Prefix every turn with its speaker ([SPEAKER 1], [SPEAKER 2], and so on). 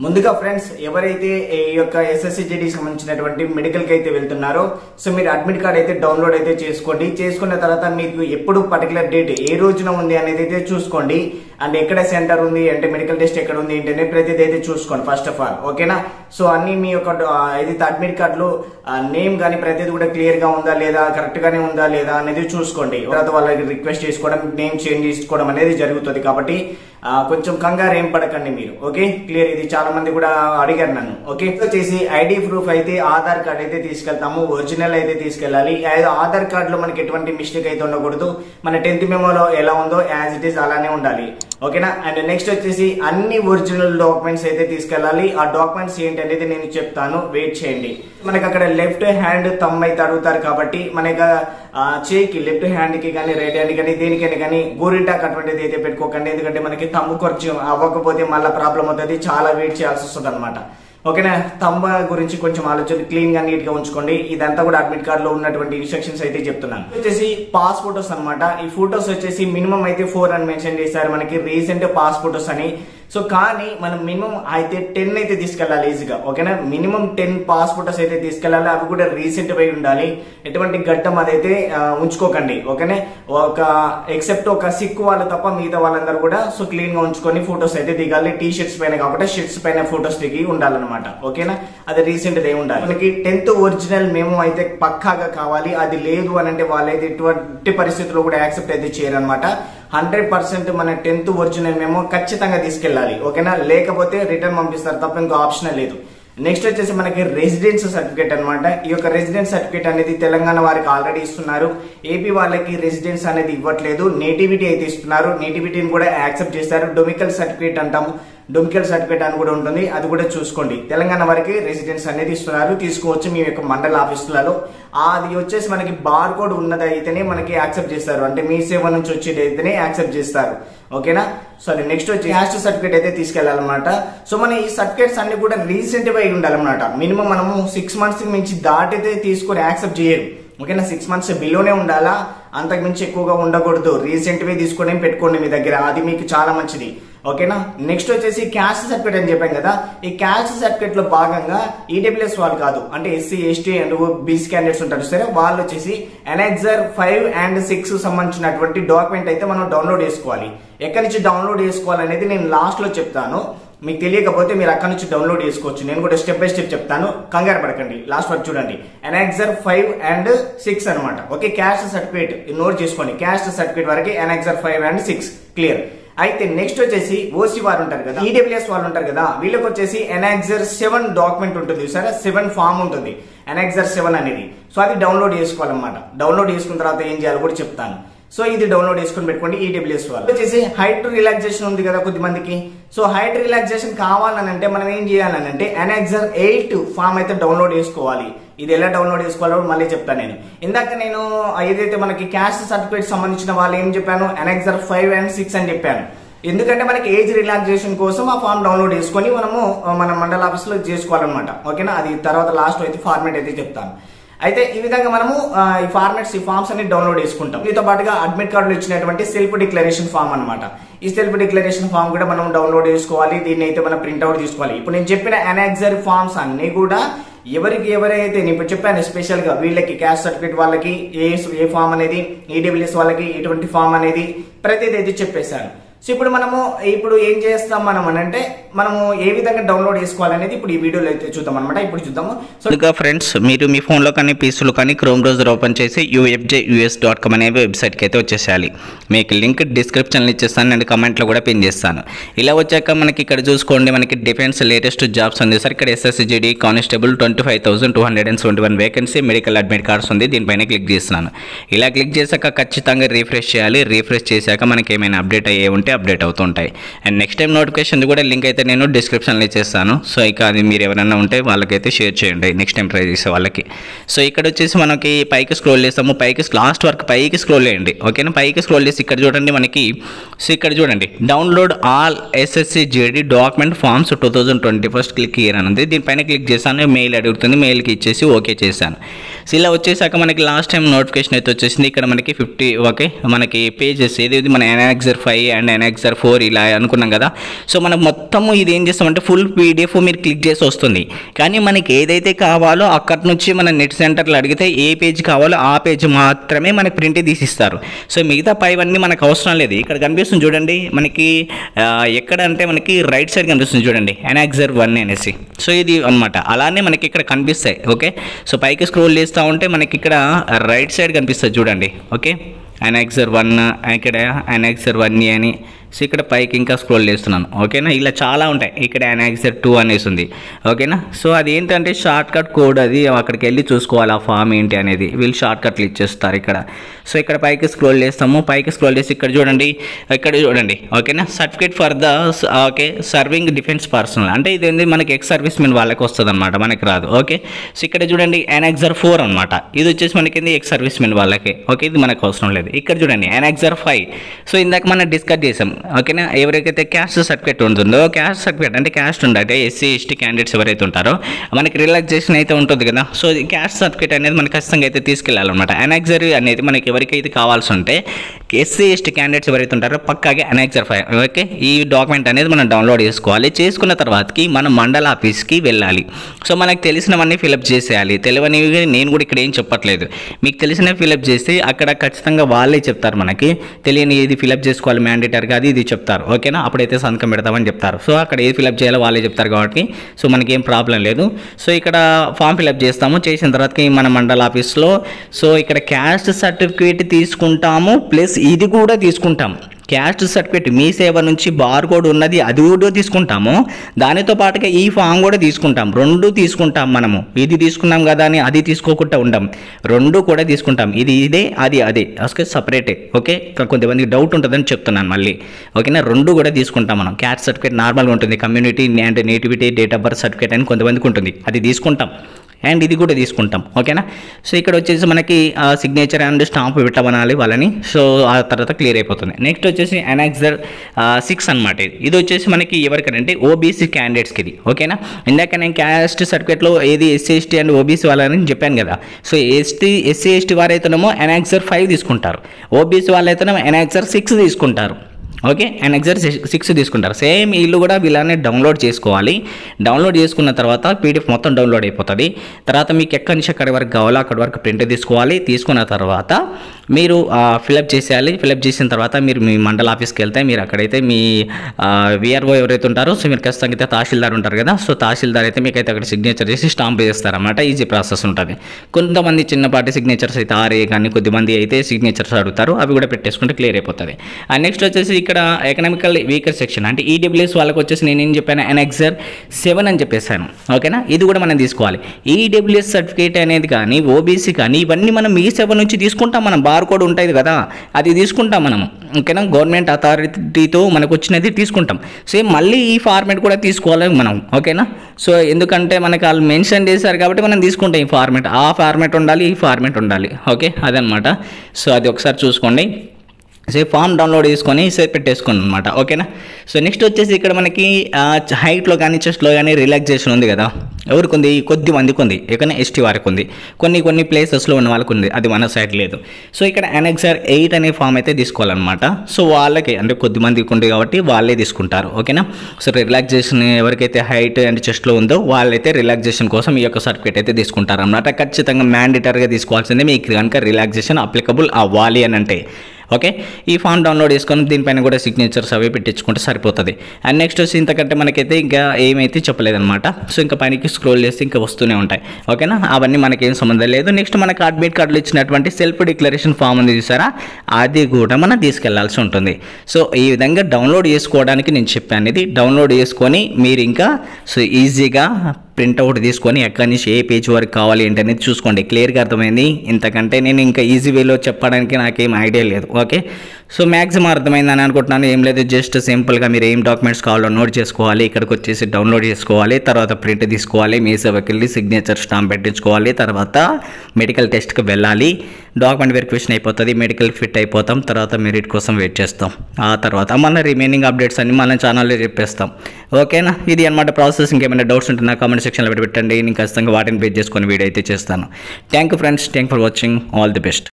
[SPEAKER 1] ముందుగా ఫ్రెండ్స్ ఎవరైతే ఈ యొక్క ఎస్ఎస్సిజిడి సంబంధించినటువంటి మెడికల్ కి అయితే వెళ్తున్నారో సో మీరు అడ్మిట్ కార్డ్ అయితే డౌన్లోడ్ అయితే చేసుకోండి చేసుకున్న తర్వాత మీకు ఎప్పుడు పర్టికులర్ డేట్ ఏ రోజున ఉంది అనేది అయితే చూసుకోండి అండ్ ఎక్కడ సెంటర్ ఉంది అంటే మెడికల్ టెస్ట్ ఎక్కడ ఉంది ఏంటనే ప్రతిదీ అయితే చూసుకోండి ఫస్ట్ ఆఫ్ ఆల్ ఓకేనా సో అన్ని మీ యొక్క ఆ, ఏదైతే అడ్మిట్ కార్డులో నేమ్ కానీ ప్రతిదీ కూడా క్లియర్ గా ఉందా లేదా కరెక్ట్ గానే ఉందా లేదా అనేది చూసుకోండి తర్వాత వాళ్ళకి రిక్వెస్ట్ చేసుకోవడం నేమ్ చేంజ్ చేసుకోవడం అనేది జరుగుతుంది కాబట్టి ఆ, కొంచెం కంగారు ఏం పడకండి మీరు ఓకే క్లియర్ ఇది చాలా మంది కూడా అడిగారు నన్ను ఓకే వచ్చేసి ఐడి ప్రూఫ్ అయితే ఆధార్ కార్డ్ అయితే తీసుకెళ్తాము ఒరిజినల్ అయితే తీసుకెళ్ళాలి అది ఆధార్ కార్డ్ లో మనకి ఎటువంటి మిస్టేక్ అయితే ఉండకూడదు మన టెన్త్ మెమోలో ఎలా ఉందో యాజ్ ఇట్ ఈస్ అలానే ఉండాలి ఓకేనా అండ్ నెక్స్ట్ వచ్చేసి అన్ని ఒరిజినల్ డాక్యుమెంట్స్ అయితే తీసుకెళ్ళాలి ఆ డాక్యుమెంట్స్ ఏంటి అనేది నేను చెప్తాను వెయిట్ చేయండి మనకి అక్కడ లెఫ్ట్ హ్యాండ్ తమ్ అయితే అడుగుతారు కాబట్టి మనకి ఆ, చేయికి లెఫ్ట్ హ్యాండ్ కి కానీ రైట్ హ్యాండ్ కానీ దేనికైనా కానీ గోరింటాక్ అటువంటిది అయితే పెట్టుకోకండి ఎందుకంటే మనకి తమ్ము కొంచెం అవ్వకపోతే మళ్ళీ ప్రాబ్లం అవుతుంది చాలా వెయిట్ చేయాల్సి వస్తుంది అనమాట ఓకేనా తమ్మ గురించి కొంచెం ఆలోచన క్లీన్ గా నీట్ గా ఉంచుకోండి ఇదంతా కూడా అడ్మిట్ కార్డ్ లో ఉన్నటువంటి ఇన్స్ట్రక్షన్స్ అయితే చెప్తున్నాను వచ్చేసి పాస్ ఫోటోస్ అనమాట ఈ ఫోటోస్ వచ్చేసి మినిమం అయితే ఫోర్ అని మెన్షన్ చేశారు మనకి రీసెంట్ పాస్ ఫోటోస్ అని సో కానీ మనం మినిమం అయితే టెన్ అయితే తీసుకెళ్ళాలి ఈజీగా ఓకేనా మినిమం టెన్ పాస్ ఫోటోస్ అయితే తీసుకెళ్ళాలి అవి కూడా రీసెంట్ అయి ఉండాలి ఎటువంటి గడ్డం అదైతే ఆ, ఉంచుకోకండి ఓకేనే ఒక ఎక్సెప్ట్ ఒక సిక్ వాళ్ళు తప్ప మిగతా వాళ్ళందరూ కూడా సో క్లీన్ గా ఉంచుకొని ఫోటోస్ అయితే దిగాలి టీ షర్ట్స్ పైన కాబట్టి షర్ట్స్ పైన ఫోటోస్ దిగి ఉండాలన్నమాట ఓకేనా అది రీసెంట్ దే ఉండాలి మనకి టెన్త్ ఒరిజినల్ మేము అయితే పక్కాగా కావాలి అది లేదు అని అంటే వాళ్ళైతే ఎటువంటి పరిస్థితుల్లో కూడా యాక్సెప్ట్ అయితే చేయరనమాట హండ్రెడ్ పర్సెంట్ మన టెన్త్ ఒరిజినల్ మేము ఖచ్చితంగా తీసుకెళ్ళాలి ఓకేనా లేకపోతే రిటర్న్ పంపిస్తారు తప్ప ఇంకో ఆప్షన్ లేదు నెక్స్ట్ వచ్చేసి మనకి రెసిడెన్స్ సర్టిఫికేట్ అన్నమాట ఈ యొక్క రెసిడెన్స్ సర్టిఫికేట్ అనేది తెలంగాణ వారికి ఆల్రెడీ ఇస్తున్నారు ఏపీ వాళ్ళకి రెసిడెన్స్ అనేది ఇవ్వట్లేదు నేటివిటీ అయితే ఇస్తున్నారు నేటివిటీని కూడా యాక్సెప్ట్ చేస్తారు డొమికల్ సర్టిఫికేట్ అంటాము డొమికల్ సర్టిఫికేట్ అని కూడా ఉంటుంది అది కూడా చూసుకోండి తెలంగాణ వారికి రెసిడెన్స్ అనేది ఇస్తున్నారు తీసుకోవచ్చు మీ యొక్క మండల ఆఫీసులలో అది వచ్చేసి మనకి బార్ కోడ్ ఉన్నది అయితేనే మనకి యాక్సెప్ట్ చేస్తారు అంటే మీ సేవ నుంచి వచ్చేది అయితేనే యాక్సెప్ట్ చేస్తారు ఓకేనా సో అది నెక్స్ట్ వచ్చి క్యాస్ట్ సర్టిఫికేట్ అయితే తీసుకెళ్లాలన్నమాట సో మన ఈ సర్టిఫికేట్స్ అన్ని కూడా రీసెంట్ గా అయి ఉండాలన్నమాట మినిమం మనము సిక్స్ మంత్స్ మించి దాటితే తీసుకొని యాక్సెప్ట్ చేయరు ఓకేనా సిక్స్ మంత్స్ బిలోనే ఉండాలా అంతకు మించి ఎక్కువగా ఉండకూడదు రీసెంట్ వి తీసుకొని పెట్టుకోండి మీ దగ్గర అది మీకు చాలా మంచిది ఓకేనా నెక్స్ట్ వచ్చేసి క్యాస్ట్ సర్టిఫికేట్ అని చెప్పాం కదా ఈ క్యాస్ట్ సర్టిఫికేట్ లో భాగంగా ఈడబ్ల్యూఎస్ వాళ్ళు కాదు అంటే SC ST and BC candidates ఉంటారు సరే వాళ్ళు వచ్చేసి ఎనెక్సర్ ఫైవ్ అండ్ సిక్స్ సంబంధించినటువంటి డాక్యుమెంట్ అయితే మనం డౌన్లోడ్ చేసుకోవాలి ఎక్కడి నుంచి డౌన్లోడ్ చేసుకోవాలనేది నేను లాస్ట్ లో చెప్తాను మీకు తెలియకపోతే మీరు అక్కడ నుంచి డౌన్లోడ్ చేసుకోవచ్చు నేను కూడా స్టెప్ బై స్టెప్ చెప్తాను కంగారు పడకండి లాస్ట్ వరకు చూడండి ఎనాక్సర్ ఫైవ్ అండ్ సిక్స్ అనమాట ఓకే క్యాస్ట్ సర్టిఫికేట్ నోట్ చేసుకోండి క్యాస్ట్ సర్టిఫికేట్ వరకు annexure five and six clear అయితే నెక్స్ట్ వచ్చేసి ఓసీ వారు ఉంటారు కదా ఈడబ్ల్యూఎస్ వాళ్ళు ఉంటారు కదా వీళ్ళకి వచ్చేసి ఎనాక్సర్ సెవెన్ డాక్యుమెంట్ ఉంటుంది సరే సెవెన్ ఫామ్ ఉంటుంది ఎనాక్సర్ సెవెన్ అనేది సో అది డౌన్లోడ్ చేసుకోవాలన్నమాట డౌన్లోడ్ చేసుకున్న తర్వాత ఏం చేయాలో కూడా చెప్తాను సో ఇది డౌన్లోడ్ చేసుకుని పెట్టుకోండి ఈడబ్ల్యూఎస్ వాళ్ళు వచ్చేసి హైట్ రిలాక్సేషన్ ఉంది కదా కొద్ది మందికి సో హైట్ రిలాక్సేషన్ కావాలని అంటే మనం ఏం చేయాలని అంటే ఎనాక్సర్ ఎయిట్ ఫామ్ అయితే డౌన్లోడ్ చేసుకోవాలి ఇది ఎలా డౌన్లోడ్ చేసుకోవాలో మళ్ళీ చెప్తాను నేను ఇందాక నేను ఏదైతే మనకి క్యాస్ట్ సర్టిఫికేట్ సంబంధించిన వాళ్ళు ఏం చెప్పాను ఎనాక్సర్ ఫైవ్ అండ్ సిక్స్ అని చెప్పాను ఎందుకంటే మనకి ఏజ్ రిలాక్సేషన్ కోసం ఆ ఫామ్ డౌన్లోడ్ చేసుకొని మనము మన మండల ఆఫీస్లో చేసుకోవాలన్నమాట ఓకేనా అది తర్వాత లాస్ట్ అయితే ఫార్మేట్ అయితే చెప్తాను అయితే ఈ విధంగా మనము ఆ, ఈ ఫార్మాట్స్ ఈ ఫామ్స్ అన్ని డౌన్లోడ్ చేసుకుంటాం దీంతో పాటుగా అడ్మిట్ కార్డులో ఇచ్చినటువంటి సెల్ఫ్ డిక్లరేషన్ ఫామ్ అన్నమాట ఈ సెల్ఫ్ డిక్లరేషన్ ఫామ్ కూడా మనం డౌన్లోడ్ చేసుకోవాలి దీన్ని అయితే మనం ప్రింట్అవుట్ తీసుకోవాలి ఇప్పుడు నేను చెప్పిన ఎనాక్సర్ ఫామ్స్ అన్ని కూడా ఎవరికి ఎవరైతే నేను ఇప్పుడు చెప్పాను స్పెషల్ గా వీళ్ళకి క్యాస్ట్ సర్టిఫికేట్ వాళ్ళకి ఏ ఏ ఫామ్ అనేది ఈడబ్ల్యూఎస్ వాళ్ళకి ఎటువంటి ఫామ్ అనేది ప్రతిదీ అయితే చెప్పేశాను సో ఇప్పుడు మనము ఇప్పుడు ఏం చేస్తాం మనం అని అంటే మనము ఏ విధంగా డౌన్లోడ్ చేసుకోవాలనేది ఇప్పుడు ఈ వీడియోలో అయితే చూద్దాం అనమాట ఇప్పుడు చూద్దాము సో
[SPEAKER 2] ముందుగా ఫ్రెండ్స్ మీరు మీ ఫోన్లో కానీ పీసీలో కానీ క్రోమ్ బ్రౌజర్ ఓపెన్ చేసి యూఎఫ్జే యూఎస్ డాట్ కామ్ అనే వెబ్సైట్కి అయితే వచ్చేసేయాలి మీకు లింక్ డిస్క్రిప్షన్లో ఇచ్చేస్తాను నేను కమెంట్లో కూడా పిన్ చేస్తాను ఇలా వచ్చాక మనకి ఇక్కడ చూసుకోండి మనకి డిఫెన్స్ లేటెస్ట్ జాబ్స్ ఉంది సార్ ఇక్కడ SSCGD constable twenty five thousand two hundred and seventy one vacancy medical admit cards ఉంది దీనిపైన క్లిక్ చేస్తున్నాను ఇలా క్లిక్ చేశాక ఖచ్చితంగా రీఫ్రెష్ చేయాలి రీఫ్రెష్ చేశాక మనకి ఏమైనా అప్డేట్ అయ్యే ఉంటే అప్డేట్ అవుతుంటాయి అండ్ నెక్స్ట్ టైం నోటిఫికేషన్ కూడా లింక్ అయితే నేను డిస్క్రిప్షన్లో ఇచ్చేస్తాను సో ఇక అది మీరు ఎవరైనా ఉంటే వాళ్ళకైతే షేర్ చేయండి నెక్స్ట్ టైం ట్రై చేసే వాళ్ళకి సో ఇక్కడ వచ్చేసి మనకి పైకి స్క్రోల్ చేస్తాము పైకి లాస్ట్ వరకు పైకి స్క్రోల్ చేయండి ఓకేనా పైకి స్క్రోల్ చేసి ఇక్కడ చూడండి మనకి సో ఇక్కడ చూడండి download all SSC GD document forms two thousand twenty first click year అని ఉంది దీనిపైన క్లిక్ చేశాను మెయిల్ అడుగుతుంది మెయిల్కి ఇచ్చేసి ఓకే చేశాను సో ఇలా వచ్చేసాక మనకి లాస్ట్ టైం నోటిఫికేషన్ అయితే వచ్చేసింది ఇక్కడ మనకి ఫిఫ్టీ ఓకే మనకి పేజెస్ ఏది మన annexure five and annexure four ఇలా అనుకున్నాం కదా సో మనం మొత్తము ఇది ఏం చేస్తామంటే ఫుల్ పీడిఎఫ్ మీరు క్లిక్ చేసి వస్తుంది కానీ మనకి ఏదైతే కావాలో అక్కడి నుంచి మన నెట్ సెంటర్లో అడిగితే ఏ పేజ్ కావాలో ఆ పేజ్ మాత్రమే మనకి ప్రింట్ తీసిస్తారు సో మిగతా పైవన్నీ మనకు అవసరం లేదు ఇక్కడ కనిపిస్తుంది చూడండి మనకి ఆ, ఎక్కడ అంటే మనకి రైట్ సైడ్ కనిపిస్తుంది చూడండి ఎనాక్సర్ వన్ అనేసి సో ఇది అన్నమాట అలానే మనకి ఇక్కడ కనిపిస్తాయి ఓకే సో పైకి స్క్రోల్ చేస్తూ ఉంటే మనకి ఇక్కడ రైట్ సైడ్ కనిపిస్తుంది చూడండి ఓకే ఎనాక్సర్ వన్ ఇక్కడ ఎనాక్సర్ వన్ అని సో ఇక్కడ పైకి ఇంకా స్క్రోల్ చేస్తున్నాను ఓకేనా ఇలా చాలా ఉంటాయి ఇక్కడ ఎనాక్సర్ టూ అనేసి ఉంది ఓకేనా సో అది ఏంటంటే షార్ట్ కట్ కోడ్ అది అక్కడికి వెళ్ళి చూసుకోవాలి ఆ ఫామ్ ఏంటి అనేది వీళ్ళు షార్ట్ కట్లు ఇచ్చేస్తారు ఇక్కడ సో ఇక్కడ పైకి స్క్రోల్ చేస్తాము పైకి స్క్రోల్ చేసి ఇక్కడ చూడండి ఇక్కడ చూడండి ఓకేనా certificate for the okay serving defence personnel అంటే ఇది ఏంది మనకి ఎక్స్ సర్వీస్ మెన్ వాళ్ళకి వస్తుంది అనమాట మనకి రాదు ఓకే సో ఇక్కడ చూడండి ఎనాక్సర్ ఫోర్ అనమాట ఇది వచ్చేసి మనకి ఏంది ఎక్స్ సర్వీస్ మెన్ వాళ్ళకి ఓకే ఇది మనకు అవసరం లేదు ఇక్కడ చూడండి ఎనాక్సర్ ఫైవ్ సో ఇందాక మనం డిస్కస్ చేసాం ఓకేనా ఎవరికైతే క్యాస్ట్ సర్టిఫికేట్ ఉంటుందో క్యాస్ట్ సర్టిఫికేట్ అంటే క్యాస్ట్ ఉందంటే ఎస్సీ ఎస్టీ క్యాండిడేట్స్ ఎవరైతే ఉంటారో మనకి రిలాక్సేషన్ అయితే ఉంటుంది కదా సో ఈ క్యాస్ట్ సర్టిఫికేట్ అనేది మనకి ఖచ్చితంగా అయితే తీసుకెళ్ళాలన్నమాట ఎనాక్సర్ అనేది మనకి ఎవరికైతే కావాల్సి ఉంటే ఎస్సీ ఎస్టీ క్యాండిడేట్స్ ఎవరైతే ఉంటారో పక్కాగా ఎనాక్సర్ ఫైవ్ ఓకే ఈ డాక్యుమెంట్ అనేది మనం డౌన్లోడ్ చేసుకోవాలి చేసుకున్న తర్వాతకి మనం మండల ఆఫీస్కి వెళ్ళాలి సో మనకు తెలిసినవన్నీ ఫిలప్ చేసేయాలి తెలియనివి నేను కూడా ఇక్కడ ఏం చెప్పట్లేదు మీకు తెలిసినవి ఫిలప్ చేస్తే అక్కడ ఖచ్చితంగా వాళ్ళే చెప్తారు మనకి తెలియని ఇది ఫిలప్ చేసుకోవాలి మ్యాండేటర్గా అది ఇది చెప్తారు ఓకేనా అప్పుడైతే సంతకం పెడతామని చెప్తారు సో అక్కడ ఏది ఫిలప్ చేయాలో వాళ్ళే చెప్తారు కాబట్టి సో మనకి ఏం ప్రాబ్లం లేదు సో ఇక్కడ ఫామ్ ఫిలప్ చేస్తాము చేసిన తర్వాతకి మన మండల ఆఫీస్లో సో ఇక్కడ క్యాస్ట్ సర్టిఫికేట్ తీసుకుంటాము ప్లస్ ఇది కూడా తీసుకుంటాం క్యాస్ట్ సర్టిఫికేట్ మీ సేవ నుంచి బార్ కోడ్ ఉన్నది అది కూడా తీసుకుంటాము దానితో పాటుగా ఈ ఫామ్ కూడా తీసుకుంటాం రెండు తీసుకుంటాం మనము ఇది తీసుకున్నాం కదా అని అది తీసుకోకుండా ఉంటాం రెండు కూడా తీసుకుంటాం ఇది ఇదే అది అదే ఓకే సపరేటే ఓకే ఇంకా కొంతమందికి డౌట్ ఉంటుందని చెప్తున్నాను మళ్ళీ ఓకేనా రెండు కూడా తీసుకుంటాం మనం క్యాస్ట్ సర్టిఫికేట్ నార్మల్గా ఉంటుంది community and nativity date of birth certificate అని కొంతమందికి ఉంటుంది అది తీసుకుంటాం అండ్ ఇది కూడా తీసుకుంటాం ఓకేనా సో ఇక్కడ వచ్చేసి మనకి సిగ్నేచర్ అండ్ స్టాంప్ పెట్టమనాలి వాళ్ళని సో ఆ తర్వాత క్లియర్ అయిపోతుంది నెక్స్ట్ వచ్చేసి ఎనాక్సర్ సిక్స్ అనమాట ఇది ఇది వచ్చేసి మనకి ఎవరికంటే ఓబీసీ క్యాండిడేట్స్కి ఇది ఓకేనా ఇందాక నేను క్యాస్ట్ సర్టిఫికేట్లో ఏది ఎస్సీ ఎస్టీ అండ్ ఓబీసీ వాళ్ళని చెప్పాను కదా సో ఎస్టీ ఎస్సీ ఎస్టీ వారైతేనేమో ఎనాక్సర్ ఫైవ్ తీసుకుంటారు ఓబీసీ వాళ్ళైతేనేమో ఎనాక్సర్ సిక్స్ తీసుకుంటారు ఓకే అండ్ ఎగ్జాక్ట్ సిక్స్ తీసుకుంటారు సేమ్ వీళ్ళు కూడా వీళ్ళనే డౌన్లోడ్ చేసుకోవాలి డౌన్లోడ్ చేసుకున్న తర్వాత పీడిఎఫ్ మొత్తం డౌన్లోడ్ అయిపోతుంది తర్వాత మీకు ఎక్కడి నుంచి ఎక్కడి వరకు కావాలో అక్కడి వరకు ప్రింట్ తీసుకోవాలి తీసుకున్న తర్వాత మీరు ఫిలప్ చేసేయాలి ఫిలప్ చేసిన తర్వాత మీరు మీ మండల ఆఫీస్కి వెళ్తే మీరు అక్కడైతే మీ విఆర్ఓ ఎవరైతే ఉంటారో సో మీరు ఖచ్చితంగా అయితే తహసీల్దార్ ఉంటారు కదా సో తహసీల్దార్ అయితే మీకు అయితే అక్కడ సిగ్నేచర్ చేసి స్టాంప్ చేస్తారన్నమాట ఈజీ ప్రాసెస్ ఉంటుంది కొంతమంది చిన్నపాటి సిగ్నేచర్స్ అయితే ఆరే కానీ కొద్దిమంది అయితే సిగ్నేచర్స్ అడుగుతారు అవి కూడా పెట్టేసుకుంటే క్లియర్ అయిపోతుంది అండ్ నెక్స్ట్ వచ్చేసి ఇక్కడ ఎకనామికల్ వీకర్ సెక్షన్ అంటే ఈడబ్ల్యూఎస్ వాళ్ళకి వచ్చేసి నేను ఏం చెప్పాను ఎన్ఎక్సర్ సెవెన్ అని చెప్పేసాను ఓకేనా ఇది కూడా మనం తీసుకోవాలి ఈడబ్ల్యూఎస్ సర్టిఫికేట్ అనేది కానీ ఓబీసీ కానీ ఇవన్నీ మనం ఈ సెవెన్ నుంచి తీసుకుంటాం మనం బార్ కోడ్ ఉంటుంది కదా అది తీసుకుంటాం మనం ఓకేనా గవర్నమెంట్ అథారిటీతో మనకు వచ్చినది తీసుకుంటాం సేమ్ మళ్ళీ ఈ ఫార్మేట్ కూడా తీసుకోవాలి మనం ఓకేనా సో ఎందుకంటే మనకి వాళ్ళు మెన్షన్ చేశారు కాబట్టి మనం తీసుకుంటాం ఈ ఫార్మేట్ ఆ ఫార్మేట్ ఉండాలి ఈ ఫార్మేట్ ఉండాలి ఓకే అదనమాట సో అది ఒకసారి చూసుకోండి సో ఈ ఫామ్ డౌన్లోడ్ చేసుకొని సేవ్ పెట్టేసుకోండి అనమాట ఓకేనా సో నెక్స్ట్ వచ్చేసి ఇక్కడ మనకి హైట్లో కానీ చెస్ట్లో కానీ రిలాక్సేషన్ ఉంది కదా ఎవరికి ఉంది కొద్ది మందికి ఉంది ఎక్కడ ఎస్టీ వారికి ఉంది కొన్ని కొన్ని ప్లేసెస్లో ఉన్న వాళ్ళకి ఉంది అది మన సైడ్ లేదు సో ఇక్కడ ఎన్ఎక్స్ఆర్ ఎయిట్ అనే ఫామ్ అయితే తీసుకోవాలన్నమాట సో వాళ్ళకి అంటే కొద్ది మందికి ఉంది కాబట్టి వాళ్ళే తీసుకుంటారు ఓకేనా సో రిలాక్సేషన్ ఎవరికైతే హైట్ అండ్ చెస్ట్లో ఉందో వాళ్ళైతే రిలాక్సేషన్ కోసం ఈ యొక్క సర్టిఫికేట్ అయితే తీసుకుంటారు అనమాట ఖచ్చితంగా మ్యాండేటరీగా తీసుకోవాల్సిందే మీకు కనుక రిలాక్సేషన్ అప్లికబుల్ అవ్వాలి అని అంటే ఓకే ఈ ఫామ్ డౌన్లోడ్ చేసుకొని దీనిపైన కూడా సిగ్నేచర్స్ అవి పెట్టించుకుంటే సరిపోతుంది అండ్ నెక్స్ట్ వచ్చి ఇంతకంటే మనకైతే ఇంకా ఏమైతే చెప్పలేదన్నమాట సో ఇంకా పైనకి స్క్రోల్ చేస్తే ఇంకా వస్తూనే ఉంటాయి ఓకేనా అవన్నీ మనకేం సంబంధం లేదు నెక్స్ట్ మనకి అడ్మిట్ కార్డులో ఇచ్చినటువంటి సెల్ఫ్ డిక్లరేషన్ ఫామ్ ఉంది చూసారా అది కూడా మనం తీసుకెళ్లాల్సి ఉంటుంది సో ఈ విధంగా డౌన్లోడ్ చేసుకోవడానికి నేను చెప్పాను ఇది డౌన్లోడ్ చేసుకొని మీరు ఇంకా సో ఈజీగా ప్రింట్అవుట్ తీసుకొని ఎక్కడి నుంచి ఏ పేజ్ వరకు కావాలి ఏంటి అనేది చూసుకోండి క్లియర్గా అర్థమైంది ఇంతకంటే నేను ఇంకా ఈజీ వేలో చెప్పడానికి నాకేం ఐడియా లేదు ఓకే సో మ్యాక్సిమం అర్థమైందని అనుకుంటున్నాను ఏం లేదు జస్ట్ సింపుల్గా మీరు ఏం డాక్యుమెంట్స్ కావాలో నోట్ చేసుకోవాలి ఇక్కడికి వచ్చేసి డౌన్లోడ్ చేసుకోవాలి తర్వాత ప్రింట్ తీసుకోవాలి మీ సేవకి వెళ్ళి సిగ్నేచర్ స్టాంప్ పెట్టించుకోవాలి తర్వాత మెడికల్ టెస్ట్కి వెళ్ళాలి డాక్యుమెంట్ వెరిఫికేషన్ అయిపోతుంది మెడికల్ ఫిట్ అయిపోతాం తర్వాత మెరిట్ కోసం వెయిట్ చేస్తాం ఆ తర్వాత మన రిమైనింగ్ అప్డేట్స్ అన్ని మన ఛానల్లో చెప్పేస్తాం ఓకేనా ఇది అనమాట ప్రాసెస్ ఇంకేమైనా డౌట్స్ ఉంటే నా కామెంట్ సెక్షన్లో పెట్టి పెట్టండి నేను ఖచ్చితంగా వాటిని పేజ్ చేసుకొని వీడియో అయితే చేస్తాను thank you friends thank for watching all the best